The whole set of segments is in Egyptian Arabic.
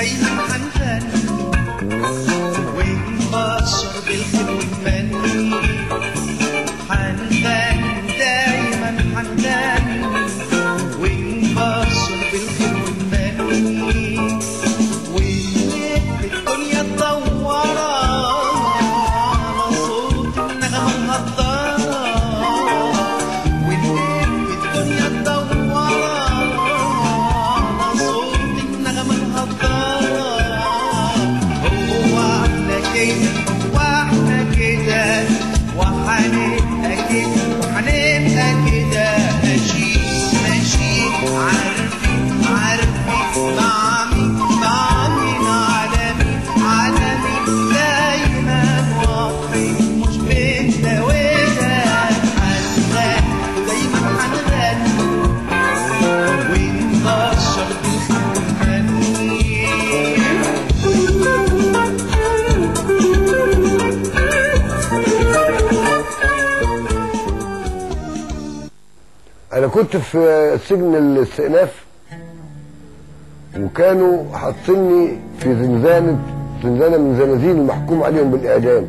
دايما هنغني ونبشر بالخير ونمني هنغني دايما هنغني ونبشر بالخير ونمني ونلف الدنيا تدورة على صوت النغمة مهدرة ونلف الدنيا تدورة على صوت النغمة مهدرة هو احنا كده واحنا كده وهنبقى كده وهنبقى كده ماشي ماشي عارفين عارفين مع مين مع مين على مين على مين دايما واقفين مش بينا وده هنغني دايما هنغني ونبشر بالخير ونغني انا كنت في سجن الاستئناف وكانوا حاطيني في زنزانه زنزانه من زنازين المحكوم عليهم بالاعدام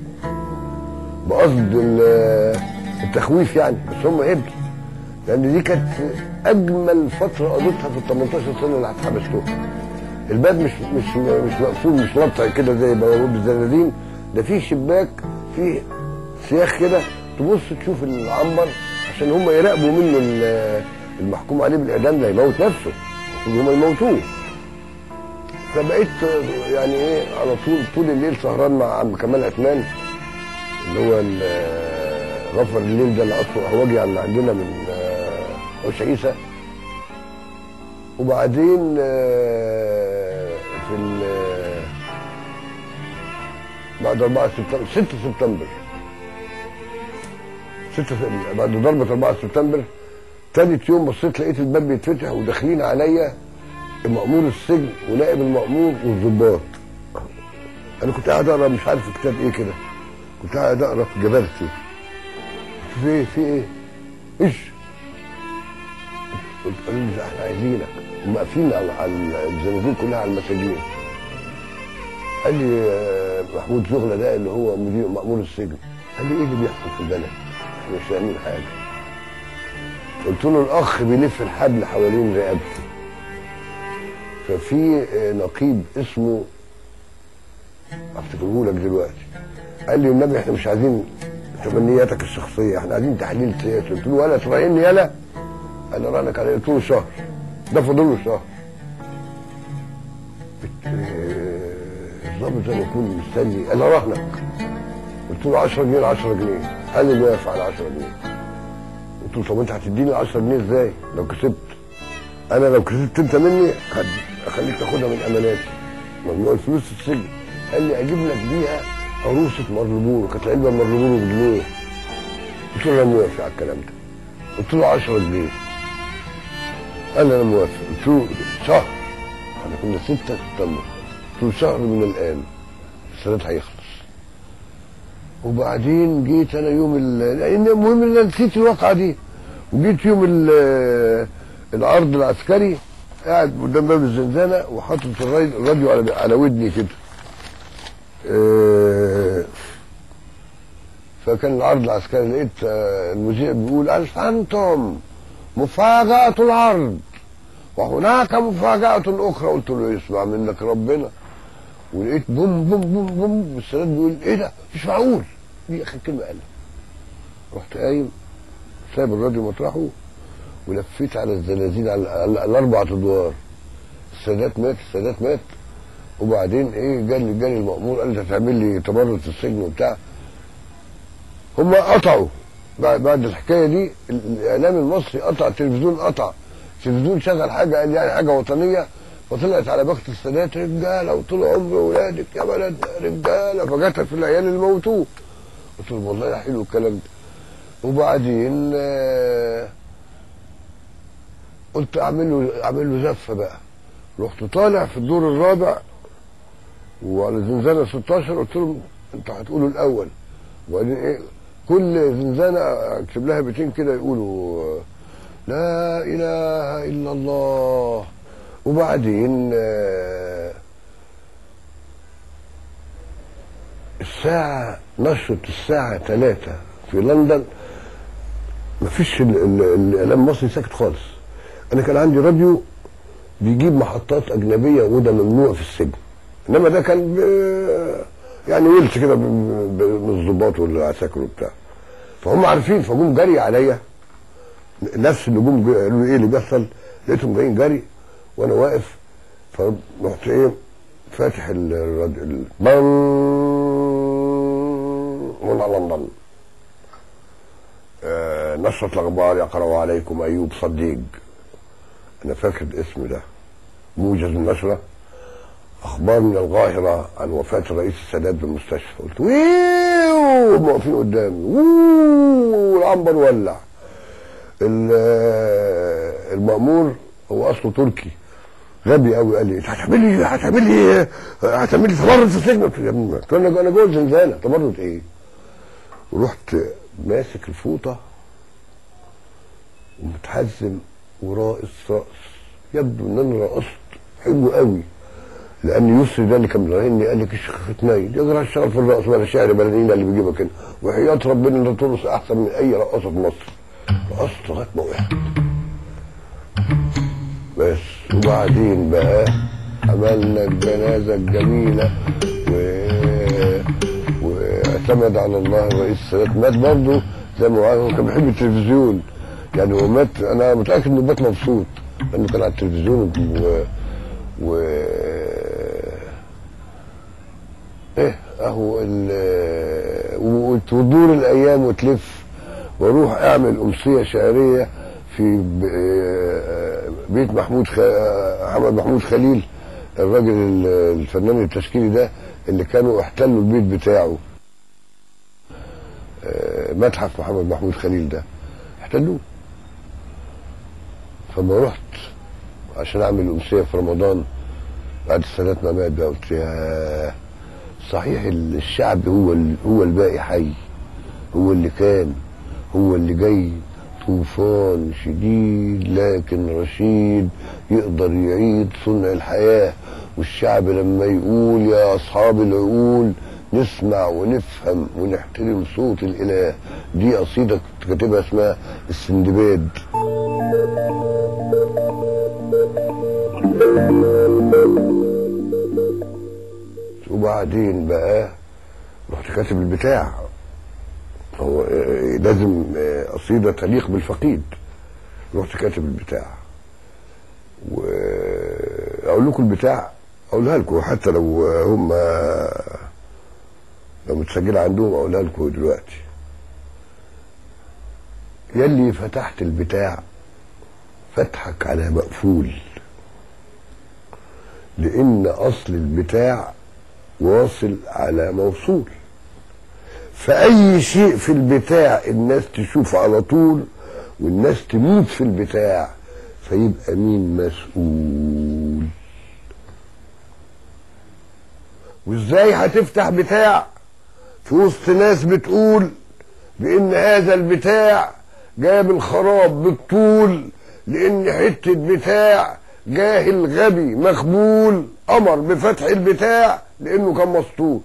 بقصد ال- التخويف يعني بس هم قبل لان دي كانت اجمل فتره قضيتها في ال 18 سنه اللي اتحبستهم الباب مش مش مش مقفول مش نطع كده زي بوابه الزنازين ده فيه شباك فيه سياخ كده تبص تشوف العنبر عشان هم يراقبوا منه ال- المحكوم عليه بالاعدام ده يموت نفسه المفروض هم يموتوه فبقيت يعني ايه على طول طول الليل سهران مع عم كمال عثمان اللي هو ال- غفر الليل ده اللي اصله قهوجي اللي عندنا من آه، حوش عيسى وبعدين آه، في ال- بعد 4 سبتمبر 6 سبتمبر 6 س- بعد ضربة 4 سبتمبر تالت يوم بصيت لقيت الباب بيتفتح وداخلين عليا مأمور السجن ونائب المأمور والظباط انا كنت قاعد اقرا مش عارف كتاب ايه كده كنت قاعد اقرا في جبرتي في ايه في ايه ايش قلت قالوا لي احنا عايزينك هم قافلين على على الزنازين كلها على المساجين قال لي آه، محمود زغلة ده اللي هو مدير مأمور السجن قال لي ايه اللي بيحصل في البلد؟ احنا مش فاهمين حاجه قلت له الاخ بيلف الحبل حوالين رقبتي ففي آه، نقيب اسمه افتكره لك دلوقتي قال لي النبي احنا مش عايزين تمنياتك الشخصيه احنا عايزين تحليل سياسي قلت له ولا تراهني يلا انا رانك عليه قلت له شهر ده فاضل له شهر بت- آه، الضابط زي ما يكون مستني انا راهنك قلت له 10 جنيه 10 جنيه قال لي موافق على 10 جنيه قلت له طب انت هتديني 10 جنيه ازاي لو كسبت انا لو كسبت انت مني هد- اخليك تاخدها من اماناتي ممنوع الفلوس في السجن قال لي اجيب لك بيها عروسه مرلبورو كانت علبه مرلبورو بجنيه قلت له انا موافق على الكلام ده قلت له 10 جنيه قال لي انا موافق قلت له شهر احنا كنا 6 سبتمبر قلت له شهر من الان السنه هيخلص وبعدين جيت انا يوم ال- لان المهم ان انا نسيت الواقعه دي وجيت يوم ال- العرض العسكري قاعد قدام باب الزنزانه وحاطط الراديو الراديو على على ودني كده آه، فكان العرض العسكري لقيت آه، المذيع بيقول ألفنتم مفاجأة العرض وهناك مفاجأة أخرى قلت له يسمع منك ربنا ولقيت بوم بوم بوم بوم والسادات بيقول ايه ده مش معقول دي اخر كلمه قالها رحت قايم سايب الراديو مطرحه ولفيت على الزنازين على, على الاربع ادوار السادات مات السادات مات وبعدين ايه جالي جالي المأمور قال لي هتعمل لي تمرد في السجن وبتاع هم قطعوا بعد بعد الحكايه دي ال- الاعلام المصري قطع التلفزيون قطع التلفزيون شغل حاجه قال يعني حاجه وطنيه فطلعت على بخت السادات رجاله وطول عمر ولادك يا بلدنا رجاله فجت في العيال اللي موتوه قلت لهم والله ده حلو الكلام ده وبعدين آه، قلت اعمل له اعمل له زفه بقى رحت طالع في الدور الرابع وعلى زنزانه 16 قلت لهم انتوا هتقولوا الاول وبعدين ايه كل زنزانه اكتب لها بيتين كده يقولوا آه، لا اله الا الله وبعدين آه، ساعة نشرة الساعة ثلاثة في لندن مفيش ال- ال- الإعلام المصري ساكت خالص أنا كان عندي راديو بيجيب محطات أجنبية وده ممنوع في السجن إنما ده كان ب- يعني ولت كده ب- ب- من الضباط والعساكر وبتاع فهم عارفين فجم جري عليا نفس اللي جم جا- قالوا لي ايه اللي بيحصل لقيتهم جايين جري وانا واقف فرحت ايه فاتح ال- الراديو ال- بن من لندن آه نشرة الأخبار يقرأ عليكم أيوب صديق أنا فاكر الاسم ده موجز النشرة أخبار من القاهرة عن وفاة الرئيس السادات بالمستشفى قلت ويو واقفين قدامي ووو العنبر ولع ال- آه، المأمور هو أصله تركي غبي قوي قال لي انت هتعمل لي هتعمل لي هتعمل لي تمرد في السجن قلت له يا ابني قلت له انا انا جوه الزنزانه تمرد ايه؟ ورحت ماسك الفوطه ومتحزم وراقص رقص يبدو ان انا رقصت حلو قوي لان يسري ده اللي كان بيراهني قال لي الشيخ ختناي يقدر اشتغل في الرقص ولا شعر بلدينا اللي بيجيبك هنا وحياه ربنا انت ترقص احسن من اي رقاصه في مصر رقصت لغايه ما وقعت بس وبعدين بقى عملنا الجنازه الجميله و... واعتمد على الله الرئيس السادات مات برضه زي ما هو كان بيحب التلفزيون يعني هو مات انا متاكد انه مات مبسوط لانه كان على التلفزيون و, و... ايه اهو ال- وتدور الايام وتلف واروح اعمل امسيه شعريه في ب- آه، بيت محمود خ... آه، محمد محمود خليل الراجل ال- الفنان التشكيلي ده اللي كانوا احتلوا البيت بتاعه آه، متحف محمد محمود خليل ده احتلوه فما رحت عشان اعمل امسيه في رمضان بعد السادات ما مات بقى قلت يا صحيح الشعب هو ال- هو الباقي حي هو اللي كان هو اللي جاي طوفان شديد لكن رشيد يقدر يعيد صنع الحياة والشعب لما يقول يا أصحاب العقول نسمع ونفهم ونحترم صوت الإله دي قصيدة كنت كاتبها اسمها السندباد وبعدين بقى رحت كاتب البتاع هو آه، لازم آه، قصيدة تليق بالفقيد رحت كاتب البتاع واقول لكم البتاع اقولها لكم حتى لو هم لو متسجله عندهم اقولها لكم دلوقتي يلي فتحت البتاع فتحك على مقفول لان اصل البتاع واصل على موصول فأي شيء في البتاع الناس تشوف على طول والناس تموت في البتاع فيبقى مين مسؤول وازاي هتفتح بتاع في وسط ناس بتقول بان هذا البتاع جاب الخراب بالطول لان حته بتاع جاهل غبي مخبول امر بفتح البتاع لانه كان مسطول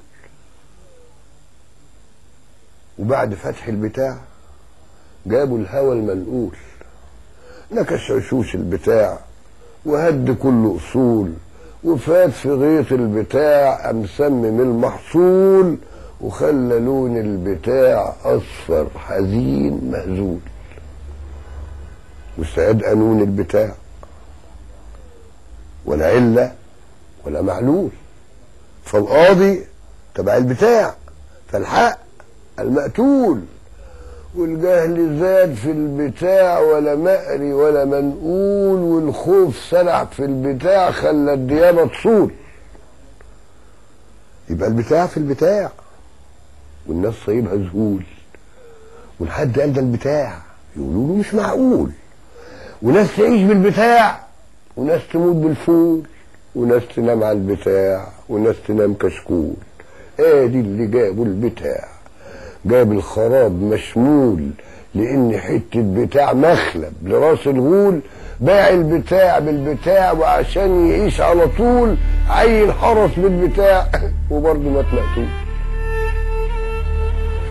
وبعد فتح البتاع جابوا الهوى المنقول نكش عشوش البتاع وهد كل اصول وفات في غيط البتاع قام سمم المحصول وخلى لون البتاع اصفر حزين مهزول واستعاد قانون البتاع ولا علة ولا معلول فالقاضي تبع البتاع فالحق المقتول والجهل زاد في البتاع ولا مقري ولا منقول والخوف سرع في البتاع خلى الديابة تصول يبقى البتاع في البتاع والناس صايبها ذهول والحد قال ده البتاع يقولوا له مش معقول وناس تعيش بالبتاع وناس تموت بالفول وناس تنام على البتاع وناس تنام كشكول ادي اللي جابوا البتاع جاب الخراب مشمول لان حته بتاع مخلب لراس الغول باع البتاع بالبتاع وعشان يعيش على طول عين حرس بالبتاع وبرضه مات مقتول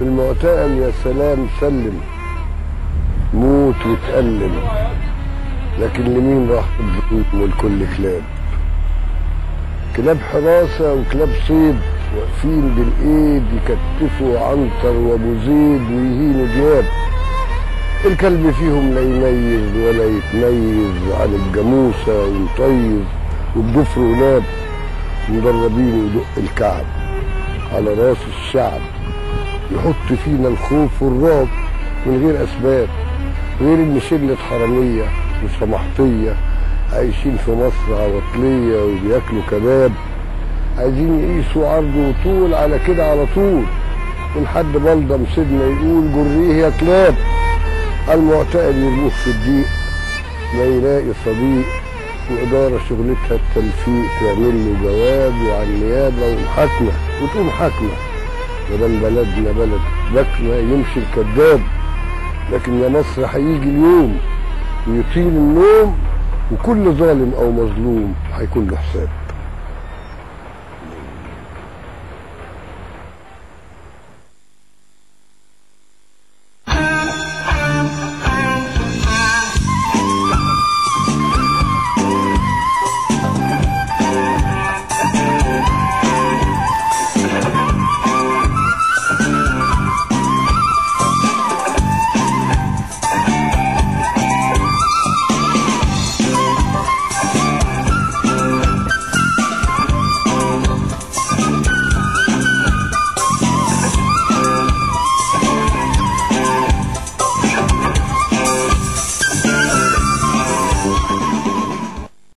في المعتقل يا سلام سلم موت وتألم لكن لمين راح الظلم والكل كلاب كلاب حراسة وكلاب صيد واقفين بالايد يكتفوا عنتر وابو زيد ويهينوا دياب الكلب فيهم لا يميز ولا يتميز عن الجاموسة ويطيز والضفر ولاد مدربين يدق الكعب على راس الشعب يحط فينا الخوف والرعب من غير اسباب غير ان شله حراميه وسمحطيه عايشين في مصر عواطليه وبياكلوا كباب عايزين يقيسوا عرض وطول على كده على طول ولحد بلدم سيدنا يقول جريه يا كلاب المعتقل يرموه في الضيق ما يلاقي صديق وإدارة شغلتها التلفيق تعمل له جواب وعلى النيابة ومحاكمة وتقوم حاكمة مدام بلدنا بلد بكمة يمشي الكذاب لكن يا مصر هيجي اليوم ويطيل النوم وكل ظالم أو مظلوم هيكون له حساب